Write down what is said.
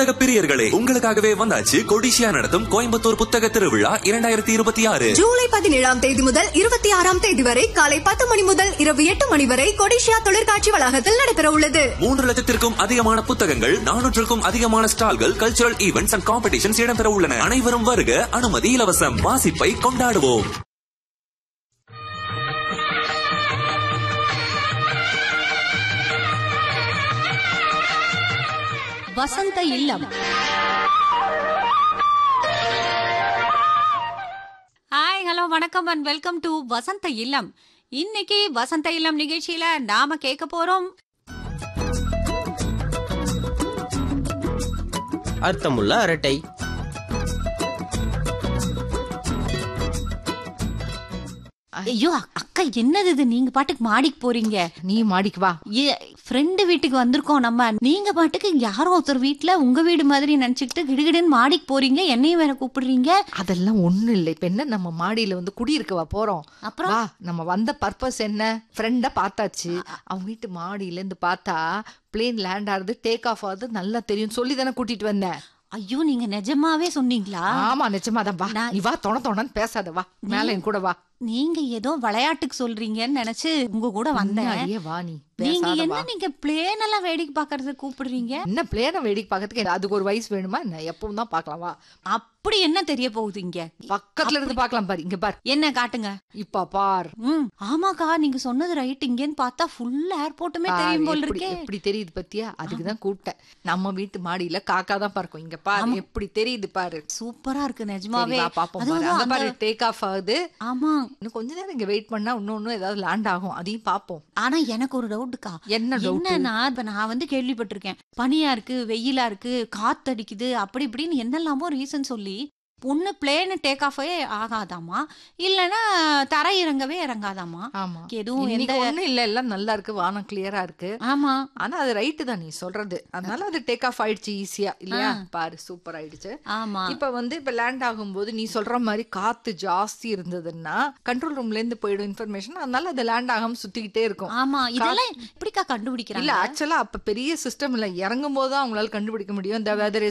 புத்தக பிரியர்களே உங்களுக்காகவே வந்தாச்சு கொடிசியா நடத்தும் கோயம்புத்தூர் புத்தக திருவிழா இரண்டாயிரத்தி இருபத்தி ஆறு ஜூலை பதினேழாம் தேதி முதல் இருபத்தி ஆறாம் தேதி வரை காலை பத்து மணி முதல் இரவு எட்டு மணி வரை கொடிஷியா தொழிற்காட்சி வளாகத்தில் நடைபெற உள்ளது மூன்று லட்சத்திற்கும் அதிகமான புத்தகங்கள் நானூற்றுக்கும் அதிகமான ஸ்டால்கள் கல்ச்சுரல் ஈவெண்ட்ஸ் அண்ட் காம்படிஷன்ஸ் இடம்பெற உள்ளன அனைவரும் வருக அனுமதி இலவசம் வாசிப்பை கொண்டாடுவோம் வசந்த இல்லம் ஹாய் ஹலோ வணக்கம் and welcome to Vasantha Illam இன்னைக்கு வசந்த இல்லம் நிகழ்ச்சியில நாம கேட்க போறோம் அர்த்தமுள்ள அரட்டை ஐயோ அக்கா என்னது இது நீங்க பாட்டுக்கு மாடிக்கு போறீங்க நீ மாடிக்கு வா ஃப்ரெண்டு வீட்டுக்கு வந்திருக்கோம் நம்ம நீங்க பாட்டுக்கு யாரோ ஒருத்தர் வீட்ல உங்க வீடு மாதிரி நினைச்சுக்கிட்டு கிடுகிடுன்னு மாடிக்கு போறீங்க என்னையும் வேற கூப்பிடுறீங்க அதெல்லாம் ஒண்ணும் இல்லை இப்ப என்ன நம்ம மாடியில வந்து குடியிருக்கவா போறோம் அப்புறம்? வா நம்ம வந்த பர்பஸ் என்ன ஃப்ரெண்ட பார்த்தாச்சு அவங்க வீட்டு மாடியில இருந்து பார்த்தா பிளேன் லேண்ட் ஆகுது டேக் ஆஃப் ஆகுது நல்லா தெரியும் சொல்லி தானே கூட்டிட்டு வந்தேன் ஐயோ நீங்க நிஜமாவே சொன்னீங்களா ஆமா நிஜமாதான் வா நான்- நீ வா தொண தொணன்னு பேசாத வா மேல என் கூட வா நீங்க ஏதோ விளையாட்டுக்கு சொல்றீங்கன்னு நினைச்சு உங்க கூட வந்தேன் முன்னாடியே வா நீ நீங்க பேசாத என்ன வா நீங்க பிளேன் எல்லாம் வேடிக்கை பாக்குறது கூப்பிடுறீங்க என்ன பிளேனை வேடிக்கை பார்க்கறதுக்கு அதுக்கு ஒரு வயசு வேணுமா என்ன எப்பவும் தான் பார்க்கலாம் வா அப்படி என்ன தெரிய போகுது இங்க பக்கத்துல இருந்து பார்க்கலாம் பாரு இங்க பார் என்ன காட்டுங்க இப்ப பார் ம் ஆமாக்கா நீங்க சொன்னது ரைட் இங்கன்னு பார்த்தா ஃபுல் ஏர்போர்ட்டுமே தெரியும் போல எப்படி இருக்கே எப்படி தெரியுது பத்தியா அதுக்கு தான் கூப்பிட்டேன் நம்ம வீட்டு மாடியில காக்கா தான் பறக்கும் இங்க பாரு எப்படி தெரியுது பாரு சூப்பரா இருக்கு சரி, நிஜமாவே வா பாப்போம் பாரு அதுவும் அங்க அந்த- பாரு டேக் ஆஃப் ஆகுது ஆமா இன்னும் கொஞ்ச நேரம் இங்க வெயிட் பண்ணா இன்னொன்னு ஏதாவது லேண்ட் ஆகும் அதையும் பாப்போம் ஆனா எனக்கு ஒரு டவுட்டுக்கா என்ன டவுட் என்னன்னா இப்ப நான் வந்து கேள்விப்பட்டிருக்கேன் பனியா இருக்கு வெயிலா இருக்கு காத்தடிக்குது அப்படி இப்படின்னு என்னெல்லாமோ ரீசன் சொல்லி ஒண்ணு பிளேன் டேக் ஆஃபே ஆகாதாமா இல்லனா தரை இறங்கவே இறங்காதாமா ஆமா எதுவும் இன்னைக்கு எந்த ஒண்ணும் இல்ல எல்லாம் நல்லா இருக்கு வானம் கிளியரா இருக்கு ஆமா ஆனா அது ரைட்டு தான் நீ சொல்றது அதனால அது டேக் ஆஃப் ஆயிடுச்சு ஈஸியா இல்லையா பாரு சூப்பர் ஆயிடுச்சு ஆமா இப்ப வந்து இப்ப லேண்ட் ஆகும்போது நீ சொல்ற மாதிரி காத்து ஜாஸ்தி இருந்ததுன்னா கண்ட்ரோல் ரூம்ல இருந்து போயிடும் இன்ஃபர்மேஷன் அதனால அது லேண்ட் ஆகாம சுத்திக்கிட்டே இருக்கும் ஆமா இதெல்லாம் எப்படிக்கா கண்டுபிடிக்கிறாங்க இல்ல ஆக்சுவலா அப்ப பெரிய சிஸ்டம் இல்ல இறங்கும் போது தான் அவங்களால கண்டுபிடிக்க முடியும் இந்த வெதர்